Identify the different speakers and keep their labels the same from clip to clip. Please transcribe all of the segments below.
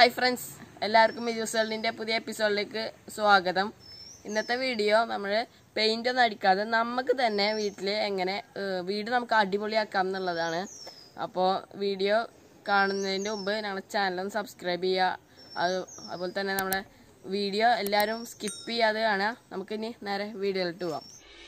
Speaker 1: hi friends എല്ലാവർക്കും മിജൂസ് വേൾഡിൻ്റെ പുതിയ എപ്പിസോഡിലേക്ക് സ്വാഗതം ഇന്നത്തെ വീഡിയോ നമ്മൾ പെയിൻ്റ് ഒന്നും അടിക്കാതെ നമുക്ക് തന്നെ വീട്ടിൽ എങ്ങനെ ഏഹ്, വീട് നമുക്ക് അടിപൊളിയാക്കാം എന്നുള്ളതാണ് അപ്പോൾ വീഡിയോ കാണുന്നതിന് മുമ്പ് ഞങ്ങളുടെ ചാനലൊന്ന് സബ്സ്ക്രൈബ് ചെയ്യുക അത് അതുപോലെ തന്നെ നമ്മുടെ വീഡിയോ എല്ലാവരും സ്കിപ്പ് ചെയ്യാതെ കാണുക നമുക്കിനി നേരെ വീഡിയോയിലിട്ട് പോവാം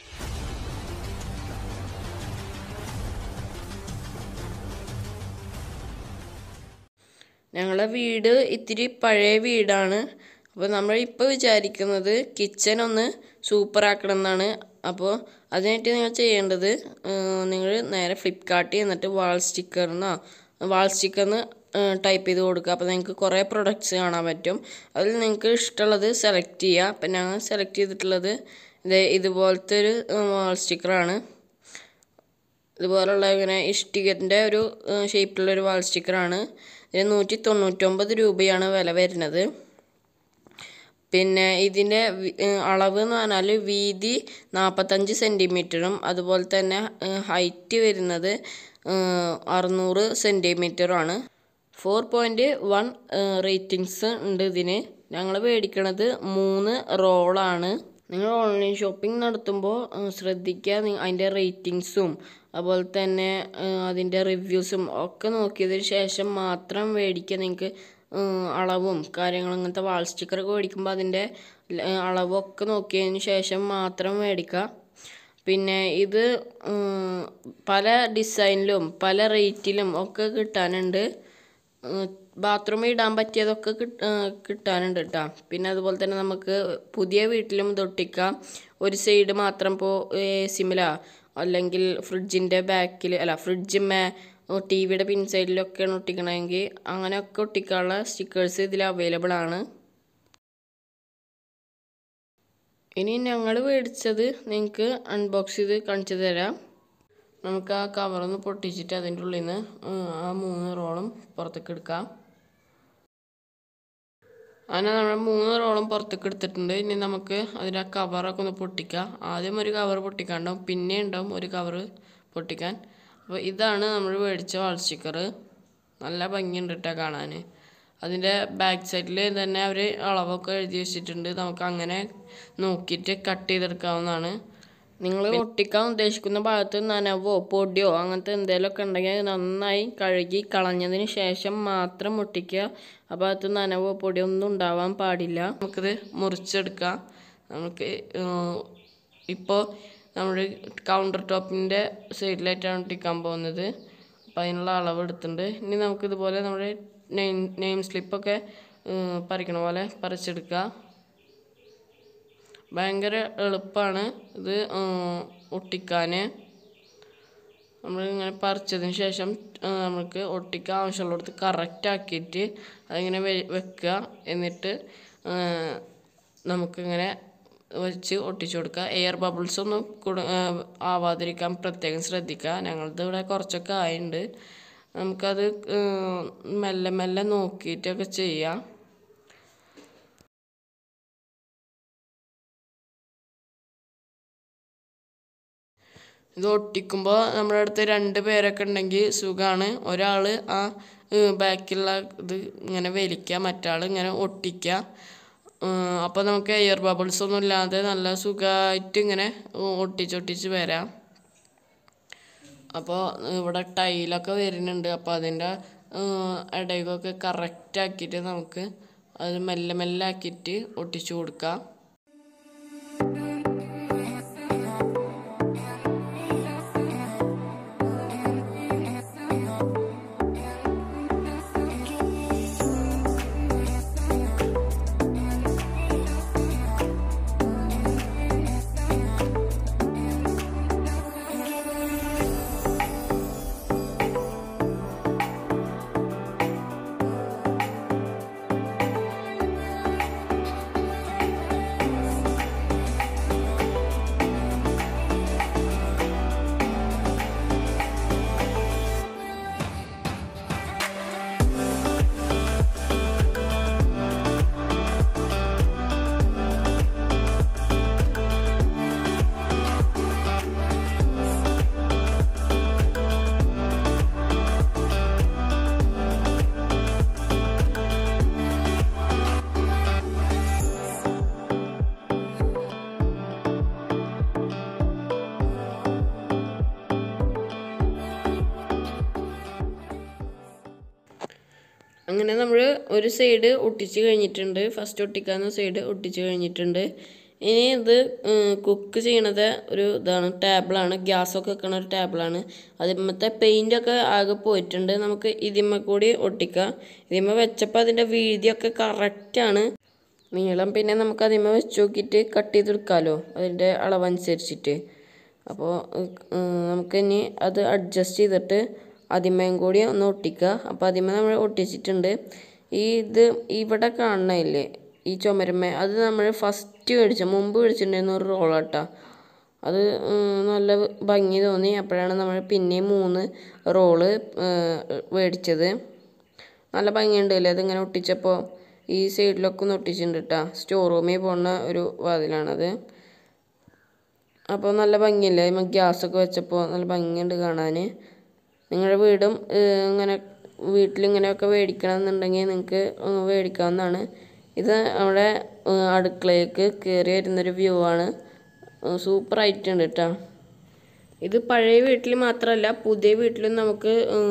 Speaker 1: ഞങ്ങളുടെ വീട് ഇത്തിരി പഴയ വീടാണ് അപ്പോൾ നമ്മൾ ഇപ്പോൾ വിചാരിക്കുന്നത് കിച്ചൺ ഒന്ന് സൂപ്പർ ആക്കണം എന്നാണ് അപ്പോൾ അതിനായിട്ട് നിങ്ങൾ ചെയ്യേണ്ടത് നിങ്ങൾ നേരെ ഫ്ലിപ്കാർട്ടിൽ എന്നിട്ട് വാൾ സ്റ്റിക്കറിന്നോ വാൾ സ്റ്റിക്കറിന്ന് ടൈപ്പ് ചെയ്ത് കൊടുക്കുക അപ്പോൾ നിങ്ങൾക്ക് കുറേ പ്രൊഡക്ട്സ് കാണാൻ പറ്റും അതിൽ നിങ്ങൾക്ക് ഇഷ്ടമുള്ളത് സെലക്ട് ചെയ്യുക അപ്പം ഞങ്ങൾ സെലക്ട് ചെയ്തിട്ടുള്ളത് ഇത് ഇതുപോലത്തെ ഒരു വാൾ സ്റ്റിക്കറാണ് ഇതുപോലുള്ള ഇങ്ങനെ ഇഷ്ടികൻ്റെ ഒരു ഷേപ്പിലുള്ള ഒരു വാൾ സ്റ്റിക്കറാണ് ഇതിന് നൂറ്റി തൊണ്ണൂറ്റൊമ്പത് രൂപയാണ് വില വരുന്നത് പിന്നെ ഇതിൻ്റെ വി- ഏഹ് അളവ് എന്ന് പറഞ്ഞാൽ വീതി നാൽപ്പത്തഞ്ച് സെൻറ്റിമീറ്ററും അതുപോലെ തന്നെ ഹൈറ്റ് വരുന്നത് ഏഹ് അറുന്നൂറ് സെൻറ്റിമീറ്ററുമാണ് ഫോർ പോയിൻറ്റ് വൺ റേറ്റിങ്സ് ഉണ്ട് ഇതിന് ഞങ്ങൾ മേടിക്കണത് മൂന്ന് റോളാണ് നിങ്ങൾ ഓൺലൈൻ ഷോപ്പിംഗ് നടത്തുമ്പോൾ ശ്രദ്ധിക്കുക നി- അതിൻ്റെ റേറ്റിങ്സും അതുപോലെ തന്നെ ഏഹ് അതിൻ്റെ റിവ്യൂസും ഒക്കെ നോക്കിയതിന് ശേഷം മാത്രം മേടിക്കുക നിങ്ങൾക്ക് ഏഹ് അളവും കാര്യങ്ങളും അങ്ങനത്തെ വാൾ സ്റ്റിക്കറൊക്കെ മേടിക്കുമ്പോൾ അതിൻ്റെ ഏഹ് അളവൊക്കെ നോക്കിയതിന് ശേഷം മാത്രം മേടിക്കുക പിന്നെ ഇത് ഉം, പല ഡിസൈനിലും പല റേറ്റിലും ഒക്കെ കിട്ടാനുണ്ട് ബാത്റൂമിൽ ഇടാൻ പറ്റിയതൊക്കെ കിട്ട- ഏഹ് കിട്ടാനുണ്ട് കേട്ടോ പിന്നെ അതുപോലെ തന്നെ നമുക്ക് പുതിയ വീട്ടിലും ഇത് ഒട്ടിക്കാം ഒരു സൈഡ് മാത്രം ഇപ്പോൾ എ സിമിലാ അല്ലെങ്കിൽ ഫ്രിഡ്ജിൻ്റെ ബാക്കിൽ അല്ല ഫ്രിഡ്ജിന്മേ ടി വിയുടെ പിൻ സൈഡിലൊക്കെയാണ് ഒട്ടിക്കണമെങ്കിൽ അങ്ങനെയൊക്കെ ഒട്ടിക്കാനുള്ള സ്റ്റിക്കേഴ്സ് ഇതിൽ അവൈലബിൾ ആണ് ഇനി ഞങ്ങൾ മേടിച്ചത് നിങ്ങൾക്ക് അൺബോക്സ് ചെയ്ത് കാണിച്ചു തരാം നമുക്ക് ആ കവറൊന്ന് പൊട്ടിച്ചിട്ട് അതിൻ്റെ ഉള്ളിൽ നിന്ന് ആ മൂന്ന് റോളും പുറത്തേക്ക് എടുക്കാം അങ്ങനെ നമ്മൾ മൂന്ന് റോളും പുറത്തേക്ക് എടുത്തിട്ടുണ്ട് ഇനി നമുക്ക് അതിൻ്റെ ആ കവറൊക്കെ ഒന്ന് പൊട്ടിക്കാം ആദ്യം ഒരു കവർ പൊട്ടിക്കാണ്ടാവും പിന്നെ ഉണ്ടാവും ഒരു കവർ പൊട്ടിക്കാൻ അപ്പോൾ ഇതാണ് നമ്മൾ മേടിച്ച വാൾ സ്റ്റിക്കർ നല്ല ഭംഗിയുണ്ട് കേട്ടോ കാണാൻ അതിൻ്റെ ബാക്ക് സൈഡിൽ തന്നെ അവർ അളവൊക്കെ എഴുതി വെച്ചിട്ടുണ്ട് നമുക്ക് അങ്ങനെ നോക്കിയിട്ട് കട്ട് ചെയ്തെടുക്കാവുന്നതാണ് നിങ്ങൾ ഒട്ടിക്കാൻ ഉദ്ദേശിക്കുന്ന ഭാഗത്ത് നനവോ പൊടിയോ അങ്ങനത്തെ എന്തെങ്കിലുമൊക്കെ ഉണ്ടെങ്കിൽ അത് നന്നായി കഴുകി കളഞ്ഞതിന് ശേഷം മാത്രം ഒട്ടിക്കുക ആ ഭാഗത്ത് നനവോ പൊടിയോ ഒന്നും ഉണ്ടാവാൻ പാടില്ല നമുക്കിത് മുറിച്ചെടുക്കാം നമുക്ക് ഇപ്പോൾ നമ്മൾ കൗണ്ടർ ടോപ്പിൻ്റെ സൈഡിലായിട്ടാണ് ഒട്ടിക്കാൻ പോകുന്നത് അപ്പോൾ അതിനുള്ള അളവ് എടുത്തിട്ടുണ്ട് ഇനി നമുക്കിതുപോലെ നമ്മുടെ നെയിം നെയിം സ്ലിപ്പൊക്കെ പറിക്കണ പോലെ പറിച്ചെടുക്കുക ഭയങ്കര എളുപ്പമാണ് ഇത് ഒട്ടിക്കാൻ നമ്മൾ ഇങ്ങനെ പറിച്ചതിന് ശേഷം ആ, നമുക്ക് ഒട്ടിക്കാൻ ആവശ്യമുള്ളിടത്ത് കറക്റ്റ് ആക്കിയിട്ട് അതിങ്ങനെ വെ- വെക്കുക എന്നിട്ട് ആ, നമുക്കിങ്ങനെ വെച്ച് ഒട്ടിച്ചു കൊടുക്കുക എയർ ബബിൾസ് ഒന്നും കൊടു ആ, ആവാതിരിക്കാൻ പ്രത്യേകം ശ്രദ്ധിക്കുക ഞങ്ങളത് ഇവിടെ കുറച്ചൊക്കെ ആയിട്ടുണ്ട് നമുക്കത് ആ, മെല്ലെ മെല്ലെ നോക്കിയിട്ടൊക്കെ ചെയ്യാം ഇത് ഒട്ടിക്കുമ്പോൾ നമ്മുടെ അടുത്ത് രണ്ട് പേരൊക്കെ ഉണ്ടെങ്കിൽ സുഖമാണ് ഒരാൾ ആ ബാക്കിലുള്ള ഇത് ഇങ്ങനെ വലിക്കുക മറ്റാൾ ഇങ്ങനെ ഒട്ടിക്കുക അപ്പോൾ നമുക്ക് എയർ ബബിൾസ് ഒന്നും ഇല്ലാതെ നല്ല സുഖമായിട്ട് ഇങ്ങനെ ഒട്ടിച്ചൊട്ടിച്ച് വരാം അപ്പോൾ ഇവിടെ ടൈലൊക്കെ വരുന്നുണ്ട് അപ്പോൾ അതിൻ്റെ ഇടയ്ക്കൊക്കെ കറക്റ്റ് ആക്കിയിട്ട് നമുക്ക് അത് മെല്ലെ മെല്ലെ ആക്കിയിട്ട് ഒട്ടിച്ചു കൊടുക്കാം അങ്ങനെ നമ്മൾ ഒരു സൈഡ് ഒട്ടിച്ച് കഴിഞ്ഞിട്ടുണ്ട് ഫസ്റ്റ് ഒട്ടിക്കാവുന്ന സൈഡ് ഒട്ടിച്ച് കഴിഞ്ഞിട്ടുണ്ട് ഇനി ഇത് കുക്ക് ചെയ്യണത് ഒരു ഇതാണ് ടേബിളാണ് ഗ്യാസൊക്കെ വെക്കണ ഒരു ടേബിളാണ് അതിമത്തെ പെയിൻ്റൊക്കെ ആകെ പോയിട്ടുണ്ട് നമുക്ക് ഇതിമ്മ കൂടി ഒട്ടിക്കാം ഇതിമ്മ വെച്ചപ്പോൾ അതിൻ്റെ വീതിയൊക്കെ കറക്റ്റാണ് നീളം പിന്നെ നമുക്ക് അതിമ്മ വെച്ച് നോക്കിയിട്ട് കട്ട് ചെയ്തെടുക്കാമല്ലോ അതിൻ്റെ അളവനുസരിച്ചിട്ട് അപ്പോൾ നമുക്ക് ഇനി അത് അഡ്ജസ്റ്റ് ചെയ്തിട്ട് അതിമയും കൂടി ഒന്ന് ഒട്ടിക്കുക അപ്പോൾ അതിമ നമ്മൾ ഒട്ടിച്ചിട്ടുണ്ട് ഈ ഇത് ഇവിടെ കാണണമില്ലേ ഈ ചുമരമ്മ അത് നമ്മൾ ഫസ്റ്റ് മേടിച്ച മുമ്പ് മേടിച്ചിട്ടുണ്ടായിരുന്ന ഒരു റോളാട്ടാ അത് നല്ല ഭംഗി തോന്നി അപ്പോഴാണ് നമ്മൾ പിന്നെയും മൂന്ന് റോള് മേടിച്ചത് നല്ല ഭംഗിയുണ്ടല്ലേ അതിങ്ങനെ ഒട്ടിച്ചപ്പോൾ ഈ സൈഡിലൊക്കെ ഒന്ന് ഒട്ടിച്ചിട്ടുണ്ട് കേട്ടോ സ്റ്റോർ റൂമിൽ പോകുന്ന ഒരു വാതിലാണത് അപ്പോൾ നല്ല ഭംഗിയല്ലേ നമ്മൾ ഗ്യാസൊക്കെ വെച്ചപ്പോൾ നല്ല ഭംഗിയുണ്ട് കാണാൻ നിങ്ങളുടെ വീടും ഇങ്ങനെ വീട്ടിലിങ്ങനെയൊക്കെ മേടിക്കണം എന്നുണ്ടെങ്കിൽ നിങ്ങൾക്ക് മേടിക്കാവുന്നതാണ് ഇത് നമ്മുടെ അടുക്കളയ്ക്ക് കയറി വരുന്നൊരു വ്യൂ ആണ് സൂപ്പർ ആയിട്ടുണ്ട് കേട്ടോ ഇത് പഴയ വീട്ടിൽ മാത്രമല്ല പുതിയ വീട്ടിലും നമുക്ക്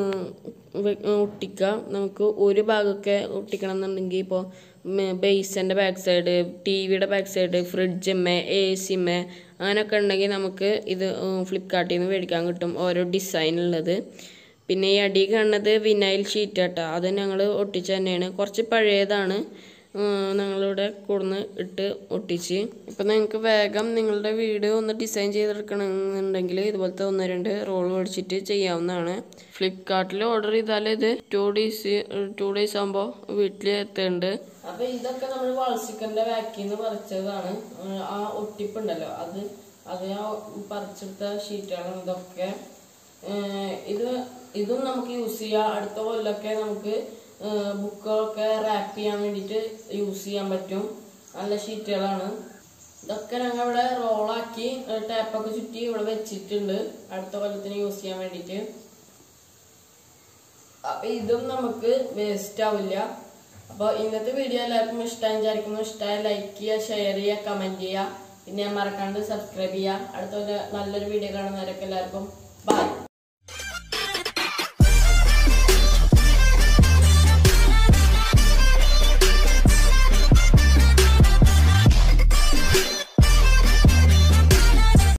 Speaker 1: ഒട്ടിക്കാം നമുക്ക് ഒരു ഭാഗമൊക്കെ ഒട്ടിക്കണം എന്നുണ്ടെങ്കിൽ ഇപ്പോൾ ബേസിൻ്റെ ബാക്ക് സൈഡ് ടി വിയുടെ ബാക്ക് സൈഡ് ഫ്രിഡ്ജമ്മേ എ സിമ്മേ അങ്ങനെയൊക്കെ ഉണ്ടെങ്കിൽ നമുക്ക് ഇത് ഫ്ലിപ്കാർട്ടിൽ നിന്ന് മേടിക്കാൻ കിട്ടും ഓരോ ഡിസൈനുള്ളത് പിന്നെ ഈ അടി കാണുന്നത് വിനൈൽ ഷീറ്റ് കേട്ടോ അത് ഞങ്ങൾ ഒട്ടിച്ച് തന്നെയാണ് കുറച്ച് പഴയതാണ് ഞങ്ങളിവിടെ കൊടുന്ന് ഇട്ട് ഒട്ടിച്ച് ഇപ്പം നിങ്ങൾക്ക് വേഗം നിങ്ങളുടെ വീട് ഒന്ന് ഡിസൈൻ ചെയ്തെടുക്കണമെന്നുണ്ടെങ്കിൽ ഇതുപോലത്തെ ഒന്ന് രണ്ട് റോൾ മേടിച്ചിട്ട് ചെയ്യാവുന്നതാണ് ഫ്ലിപ്കാർട്ടിൽ ഓർഡർ ചെയ്താൽ ഇത് ടു ഡേയ്സ് ടു ഡേയ്സ് ആകുമ്പോൾ വീട്ടിൽ എത്തുന്നുണ്ട് അപ്പൊ ഇതൊക്കെ നമ്മൾ വാൾസിക്കറിന്റെ വാക്കിന്ന് പറിച്ചതാണ് ആ ഒട്ടിപ്പുണ്ടല്ലോ അത് അത് ആ പറിച്ചെടുത്ത ഷീറ്റുകളാണ് ഇതൊക്കെ ഇത് ഇതും നമുക്ക് യൂസ് ചെയ്യാം അടുത്ത കൊല്ലമൊക്കെ നമുക്ക് ബുക്കുകളൊക്കെ റാപ്പ് ചെയ്യാൻ വേണ്ടിയിട്ട് യൂസ് ചെയ്യാൻ പറ്റും നല്ല ഷീറ്റുകളാണ് ഇതൊക്കെ ഞങ്ങൾ ഇവിടെ റോളാക്കി ടാപ്പൊക്കെ ചുറ്റി ഇവിടെ വെച്ചിട്ടുണ്ട് അടുത്ത കൊല്ലത്തിന് യൂസ് ചെയ്യാൻ വേണ്ടിയിട്ട് അപ്പൊ ഇതും നമുക്ക് വേസ്റ്റ് ആവില്ല അപ്പോൾ ഇന്നത്തെ വീഡിയോ എല്ലാവർക്കും ഇഷ്ടമായി വിചാരിക്കുന്നു ഇഷ്ടമായ ലൈക്ക് ചെയ്യുക ഷെയർ ചെയ്യുക കമന്റ് ചെയ്യുക പിന്നെ മറക്കാണ്ട് സബ്സ്ക്രൈബ് ചെയ്യുക അടുത്ത നല്ലൊരു വീഡിയോ കാണുന്നവരൊക്കെ എല്ലാവർക്കും ബൈ